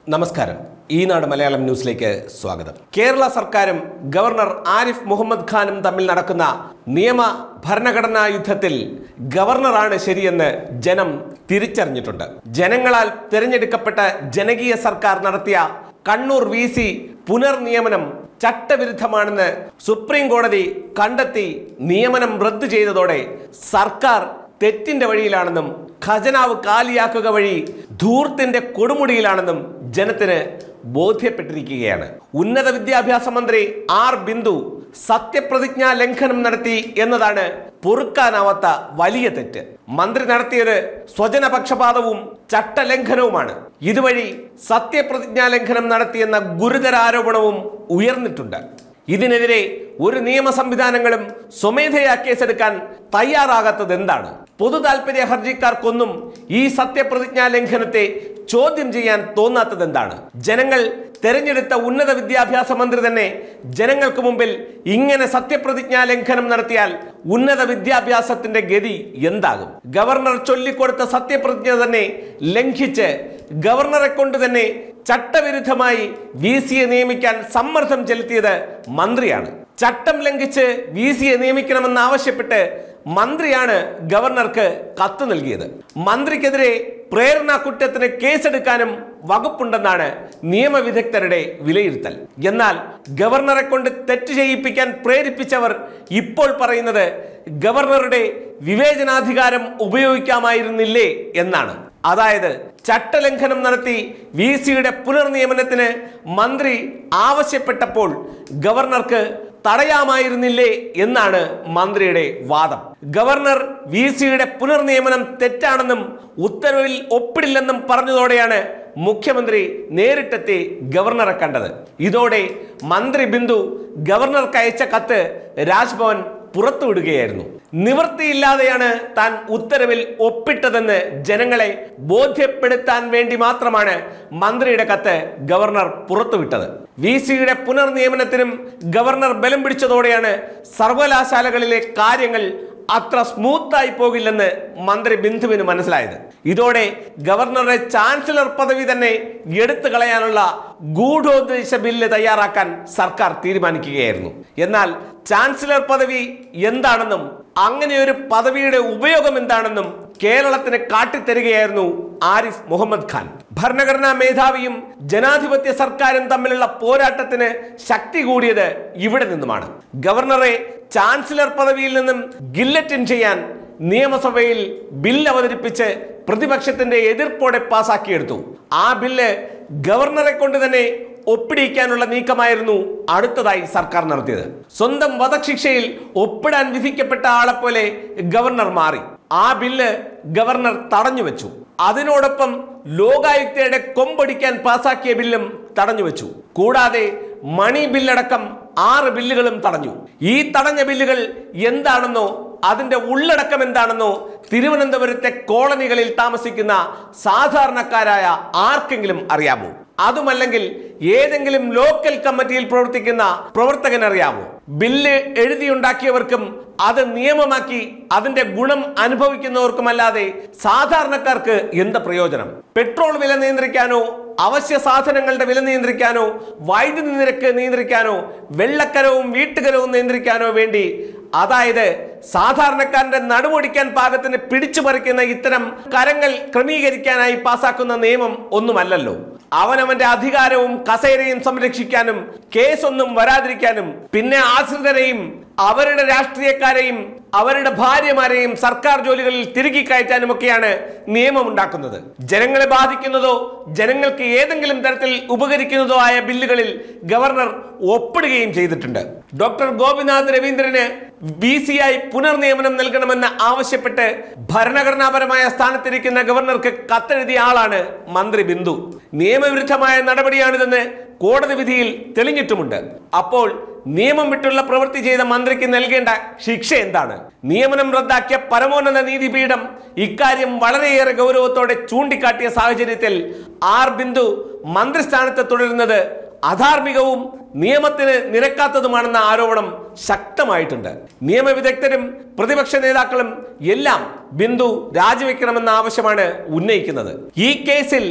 നമസ്കാരം ഈനാട് മലയാളം ന്യൂസിലേക്ക് സ്വാഗതം കേരള സർക്കാരും ഗവർണർ ആരിഫ് മുഹമ്മദ് ഖാനും തമ്മിൽ നടക്കുന്ന നിയമ ഭരണഘടനാ യുദ്ധത്തിൽ ഗവർണറാണ് ശരിയെന്ന് ജനം തിരിച്ചറിഞ്ഞിട്ടുണ്ട് ജനങ്ങളാൽ തിരഞ്ഞെടുക്കപ്പെട്ട ജനകീയ സർക്കാർ നടത്തിയ കണ്ണൂർ വി സി പുനർനിയമനം ചട്ടവിരുദ്ധമാണെന്ന് സുപ്രീം കോടതി കണ്ടെത്തി നിയമനം റദ്ദു ചെയ്തതോടെ സർക്കാർ തെറ്റിന്റെ വഴിയിലാണെന്നും ഖജനാവ് കാലിയാക്കുക വഴി ധൂർത്തിന്റെ കൊടുമുടിയിലാണെന്നും ജനത്തിന് ബോധ്യപ്പെട്ടിരിക്കുകയാണ് ഉന്നത വിദ്യാഭ്യാസ മന്ത്രി ആർ ബിന്ദു സത്യപ്രതിജ്ഞാ ലംഘനം നടത്തി എന്നതാണ് പൊറുക്കാനാവാത്ത വലിയ തെറ്റ് മന്ത്രി നടത്തിയത് സ്വജനപക്ഷപാതവും ചട്ടലംഘനവുമാണ് ഇതുവഴി സത്യപ്രതിജ്ഞാ ലംഘനം നടത്തിയെന്ന ഗുരുതര ആരോപണവും ഉയർന്നിട്ടുണ്ട് ഇതിനെതിരെ ഒരു നിയമ സംവിധാനങ്ങളും സ്വമേധയാ കേസെടുക്കാൻ തയ്യാറാകാത്തത് എന്താണ് പൊതു താല്പര്യ ഹർജിക്കാർക്കൊന്നും ഈ സത്യപ്രതിജ്ഞാ ലംഘനത്തെ ചോദ്യം ചെയ്യാൻ തോന്നാത്തത് എന്താണ് ജനങ്ങൾ തെരഞ്ഞെടുത്ത ഉന്നത വിദ്യാഭ്യാസ മന്ത്രി തന്നെ ജനങ്ങൾക്ക് മുമ്പിൽ ഇങ്ങനെ സത്യപ്രതിജ്ഞാ ലംഘനം നടത്തിയാൽ ഉന്നത വിദ്യാഭ്യാസത്തിന്റെ ഗതി എന്താകും ഗവർണർ ചൊല്ലിക്കൊടുത്ത സത്യപ്രതിജ്ഞ തന്നെ ലംഘിച്ച് ഗവർണറെ കൊണ്ട് തന്നെ ചട്ടവിരുദ്ധമായി വി സിയെ നിയമിക്കാൻ സമ്മർദ്ദം ചെലുത്തിയത് മന്ത്രിയാണ് ചട്ടം ലംഘിച്ച് വി സിയെ നിയമിക്കണമെന്ന് ആവശ്യപ്പെട്ട് മന്ത്രിയാണ് ഗവർണർക്ക് കത്ത് നൽകിയത് മന്ത്രിക്കെതിരെ പ്രേരണ കുറ്റത്തിന് കേസെടുക്കാനും വകുപ്പുണ്ടെന്നാണ് നിയമവിദഗ്ധരുടെ വിലയിരുത്തൽ എന്നാൽ ഗവർണറെ കൊണ്ട് തെറ്റ് ചെയ്യിപ്പിക്കാൻ പ്രേരിപ്പിച്ചവർ ഇപ്പോൾ പറയുന്നത് ഗവർണറുടെ വിവേചനാധികാരം ഉപയോഗിക്കാമായിരുന്നില്ലേ എന്നാണ് അതായത് ചട്ടലംഘനം നടത്തി വി സിയുടെ പുനർനിയമനത്തിന് മന്ത്രി ആവശ്യപ്പെട്ടപ്പോൾ ഗവർണർക്ക് തടയാമായിരുന്നില്ലേ എന്നാണ് മന്ത്രിയുടെ വാദം ഗവർണർ വി സിയുടെ പുനർനിയമനം തെറ്റാണെന്നും ഉത്തരവിൽ ഒപ്പിടില്ലെന്നും പറഞ്ഞതോടെയാണ് മുഖ്യമന്ത്രി നേരിട്ടെത്തി ഗവർണറെ കണ്ടത് ഇതോടെ മന്ത്രി ബിന്ദു ഗവർണർക്ക് അയച്ച കത്ത് രാജ്ഭവൻ പുറത്തുവിടുകയായിരുന്നു നിവൃത്തിയില്ലാതെയാണ് താൻ ഉത്തരവിൽ ഒപ്പിട്ടതെന്ന് ജനങ്ങളെ ബോധ്യപ്പെടുത്താൻ വേണ്ടി മാത്രമാണ് മന്ത്രിയുടെ കത്ത് ഗവർണർ പുറത്തുവിട്ടത് വി സിയുടെ പുനർനിയമനത്തിനും ഗവർണർ ബലം പിടിച്ചതോടെയാണ് സർവകലാശാലകളിലെ കാര്യങ്ങൾ അത്ര സ്മൂത്തായി പോകില്ലെന്ന് മന്ത്രി ബിന്ദുവിന് മനസ്സിലായത് ഇതോടെ ഗവർണറുടെ ചാൻസലർ പദവി തന്നെ എടുത്തു കളയാനുള്ള ഗൂഢോദ്ദേശ ബില്ല് തയ്യാറാക്കാൻ സർക്കാർ തീരുമാനിക്കുകയായിരുന്നു എന്നാൽ ചാൻസലർ പദവി എന്താണെന്നും അങ്ങനെ ഒരു പദവിയുടെ ഉപയോഗം എന്താണെന്നും കേരളത്തിന് കാട്ടിത്തരികയായിരുന്നു ആരിഫ് മുഹമ്മദ് ഖാൻ ഭരണഘടനാ മേധാവിയും ജനാധിപത്യ സർക്കാരും തമ്മിലുള്ള പോരാട്ടത്തിന് ശക്തി കൂടിയത് ഇവിടെ നിന്നുമാണ് ഗവർണറെ ചാൻസലർ പദവിയിൽ നിന്നും ഗില്ലറ്റിൻ ചെയ്യാൻ നിയമസഭയിൽ ബില്ല് അവതരിപ്പിച്ച് പ്രതിപക്ഷത്തിന്റെ എതിർപ്പോടെ പാസാക്കിയെടുത്തു ആ ബില്ല് ഗവർണറെ കൊണ്ട് തന്നെ ഒപ്പിടിക്കാനുള്ള നീക്കമായിരുന്നു അടുത്തതായി സർക്കാർ നടത്തിയത് സ്വന്തം വധശിക്ഷയിൽ ഒപ്പിടാൻ വിധിക്കപ്പെട്ട ആളെപ്പോലെ ഗവർണർ മാറി ആ ബില്ല് ഗവർണർ തടഞ്ഞു വെച്ചു അതിനോടൊപ്പം ലോകായുക്തയുടെ കൊമ്പടിക്കാൻ പാസാക്കിയ ബില്ലും തടഞ്ഞു വെച്ചു കൂടാതെ മണി ബില്ലടക്കം ആറ് ബില്ലുകളും തടഞ്ഞു ഈ തടഞ്ഞ ബില്ലുകൾ എന്താണെന്നോ അതിന്റെ ഉള്ളടക്കം എന്താണെന്നോ തിരുവനന്തപുരത്തെ കോളനികളിൽ താമസിക്കുന്ന സാധാരണക്കാരായ ആർക്കെങ്കിലും അറിയാമോ അതുമല്ലെങ്കിൽ ഏതെങ്കിലും ലോക്കൽ കമ്മിറ്റിയിൽ പ്രവർത്തിക്കുന്ന പ്രവർത്തകൻ അറിയാമോ ബില്ല് എഴുതിയുണ്ടാക്കിയവർക്കും അത് നിയമമാക്കി അതിന്റെ ഗുണം അനുഭവിക്കുന്നവർക്കുമല്ലാതെ സാധാരണക്കാർക്ക് എന്ത് പ്രയോജനം പെട്രോൾ വില നിയന്ത്രിക്കാനോ അവശ്യ സാധനങ്ങളുടെ വില നിയന്ത്രിക്കാനോ വൈദ്യുതി നിരക്ക് നിയന്ത്രിക്കാനോ വെള്ളക്കരവും വീട്ടുകരവും നിയന്ത്രിക്കാനോ വേണ്ടി അതായത് സാധാരണക്കാരന്റെ നടുമൊടിക്കാൻ പാകത്തിന് പിടിച്ചു പറിക്കുന്ന ഇത്തരം കരങ്ങൾ ക്രമീകരിക്കാനായി പാസാക്കുന്ന നിയമം ഒന്നുമല്ലല്ലോ അവനവന്റെ അധികാരവും കസേരയും സംരക്ഷിക്കാനും കേസൊന്നും വരാതിരിക്കാനും പിന്നെ ആശ്രിതരെയും അവരുടെ രാഷ്ട്രീയക്കാരെയും അവരുടെ ഭാര്യമാരെയും സർക്കാർ ജോലികളിൽ തിരുകി കയറ്റാനും ഒക്കെയാണ് നിയമം ഉണ്ടാക്കുന്നത് ജനങ്ങളെ ബാധിക്കുന്നതോ ജനങ്ങൾക്ക് ഏതെങ്കിലും തരത്തിൽ ഉപകരിക്കുന്നതോ ആയ ബില്ലുകളിൽ ഗവർണർ ഒപ്പിടുകയും ചെയ്തിട്ടുണ്ട് ഡോക്ടർ ഗോപിനാഥ് രവീന്ദ്രന് ബി സി ആയി പുനർനിയമനം നൽകണമെന്ന് ആവശ്യപ്പെട്ട് ഭരണഘടനാപരമായ സ്ഥാനത്തിരിക്കുന്ന ഗവർണർക്ക് കത്തെഴുതിയ ആളാണ് മന്ത്രി ബിന്ദു നിയമവിരുദ്ധമായ നടപടിയാണിതെന്ന് കോടതി വിധിയിൽ തെളിഞ്ഞിട്ടുമുണ്ട് അപ്പോൾ നിയമം വിട്ടുള്ള പ്രവൃത്തി ചെയ്ത മന്ത്രിക്ക് നൽകേണ്ട ശിക്ഷ എന്താണ് നിയമനം റദ്ദാക്കിയ പരമോന്നത നീതിപീഠം ഇക്കാര്യം വളരെയേറെ ഗൗരവത്തോടെ ചൂണ്ടിക്കാട്ടിയ സാഹചര്യത്തിൽ ആർ ബിന്ദു മന്ത്രിസ്ഥാനത്ത് തുടരുന്നത് അധാർമികവും നിയമത്തിന് നിരക്കാത്തതുമാണെന്ന ആരോപണം ശക്തമായിട്ടുണ്ട് നിയമവിദഗ്ധരും പ്രതിപക്ഷ നേതാക്കളും എല്ലാം ബിന്ദു രാജിവെക്കണമെന്ന ആവശ്യമാണ് ഉന്നയിക്കുന്നത് ഈ കേസിൽ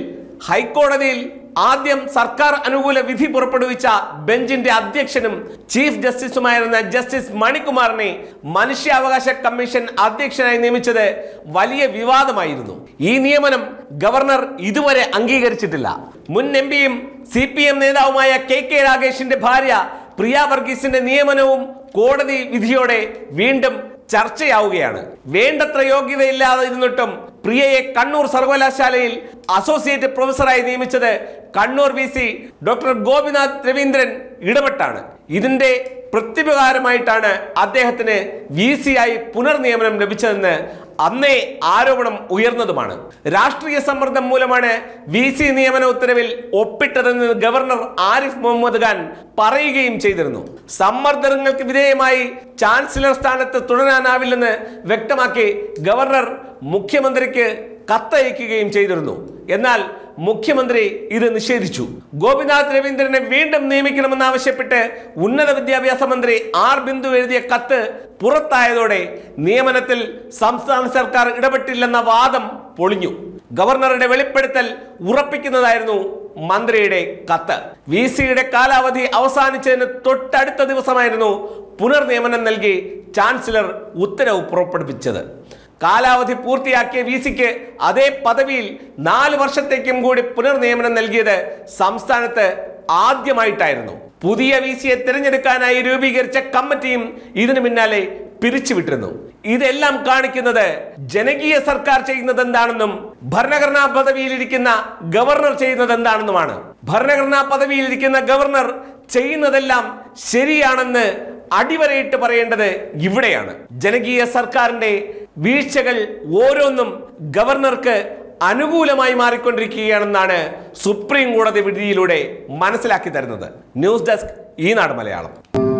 ഹൈക്കോടതിയിൽ ആദ്യം സർക്കാർ അനുകൂല വിധി പുറപ്പെടുവിച്ച ബെഞ്ചിന്റെ അധ്യക്ഷനും ചീഫ് ജസ്റ്റിസുമായിരുന്ന ജസ്റ്റിസ് മണികുമാറിനെ മനുഷ്യാവകാശ കമ്മീഷൻ അധ്യക്ഷനായി നിയമിച്ചത് വലിയ വിവാദമായിരുന്നു ഈ നിയമനം ഗവർണർ ഇതുവരെ അംഗീകരിച്ചിട്ടില്ല മുൻ എം പിയും സി പി എം നേതാവുമായ കെ കെ രാഗേഷിന്റെ ഭാര്യ പ്രിയ വർഗീസിന്റെ നിയമനവും കോടതി വിധിയോടെ വീണ്ടും ചർച്ചയാവുകയാണ് വേണ്ടത്ര യോഗ്യതയില്ലാതെ ഇരുന്നിട്ടും പ്രിയയെ കണ്ണൂർ സർവകലാശാലയിൽ അസോസിയേറ്റ് പ്രൊഫസറായി നിയമിച്ചത് Kannur V C doctor Gopinath Raveendran ഇടപെട്ടാണ് ഇതിന്റെ പ്രത്യുപകാരമായിട്ടാണ് അദ്ദേഹത്തിന് വി സി ആയി പുനർനിയമനം ലഭിച്ചതെന്ന് അന്നേ ആരോപണം ഉയർന്നതുമാണ് രാഷ്ട്രീയ സമ്മർദ്ദം മൂലമാണ് വി സി നിയമന ഉത്തരവിൽ ഒപ്പിട്ടതെന്ന് ഗവർണർ ആരിഫ് മുഹമ്മദ് ഖാൻ പറയുകയും ചെയ്തിരുന്നു സമ്മർദ്ദങ്ങൾക്ക് വിധേയമായി ചാൻസലർ സ്ഥാനത്ത് തുടരാനാവില്ലെന്ന് വ്യക്തമാക്കി ഗവർണർ മുഖ്യമന്ത്രിക്ക് കത്തയക്കുകയും ചെയ്തിരുന്നു എന്നാൽ മുഖ്യമന്ത്രി ഇത് നിഷേധിച്ചു ഗോപിനാഥ് രവീന്ദ്രനെ വീണ്ടും നിയമിക്കണമെന്നാവശ്യപ്പെട്ട് ഉന്നത വിദ്യാഭ്യാസ മന്ത്രി ആർ ബിന്ദു എഴുതിയ കത്ത് പുറത്തായതോടെ നിയമനത്തിൽ സംസ്ഥാന സർക്കാർ ഇടപെട്ടില്ലെന്ന വാദം പൊളിഞ്ഞു ഗവർണറുടെ വെളിപ്പെടുത്തൽ ഉറപ്പിക്കുന്നതായിരുന്നു മന്ത്രിയുടെ കത്ത് വി സിയുടെ കാലാവധി അവസാനിച്ചതിന് തൊട്ടടുത്ത ദിവസമായിരുന്നു പുനർനിയമനം നൽകി ചാൻസലർ ഉത്തരവ് പുറപ്പെടുവിച്ചത് കാലാവധി പൂർത്തിയാക്കിയ വി സിക്ക് അതേ പദവിയിൽ നാല് വർഷത്തേക്കും കൂടി പുനർനിയമനം നൽകിയത് സംസ്ഥാനത്ത് ആദ്യമായിട്ടായിരുന്നു പുതിയ വി സിയെ തിരഞ്ഞെടുക്കാനായി രൂപീകരിച്ച കമ്മിറ്റിയും ഇതിനു പിന്നാലെ പിരിച്ചുവിട്ടിരുന്നു ഇതെല്ലാം കാണിക്കുന്നത് ജനകീയ സർക്കാർ ചെയ്യുന്നത് എന്താണെന്നും ഭരണഘടനാ പദവിയിലിരിക്കുന്ന ഗവർണർ ചെയ്യുന്നത് എന്താണെന്നുമാണ് ഭരണഘടനാ പദവിയിലിരിക്കുന്ന ഗവർണർ ചെയ്യുന്നതെല്ലാം ശരിയാണെന്ന് അടിവരയിട്ട് പറയേണ്ടത് ഇവിടെയാണ് ജനകീയ സർക്കാരിന്റെ വീഴ്ചകൾ ഓരോന്നും ഗവർണർക്ക് അനുകൂലമായി മാറിക്കൊണ്ടിരിക്കുകയാണെന്നാണ് സുപ്രീം കോടതി വിധിയിലൂടെ മനസ്സിലാക്കി തരുന്നത് ന്യൂസ് ഡെസ്ക് ഈ നാട് മലയാളം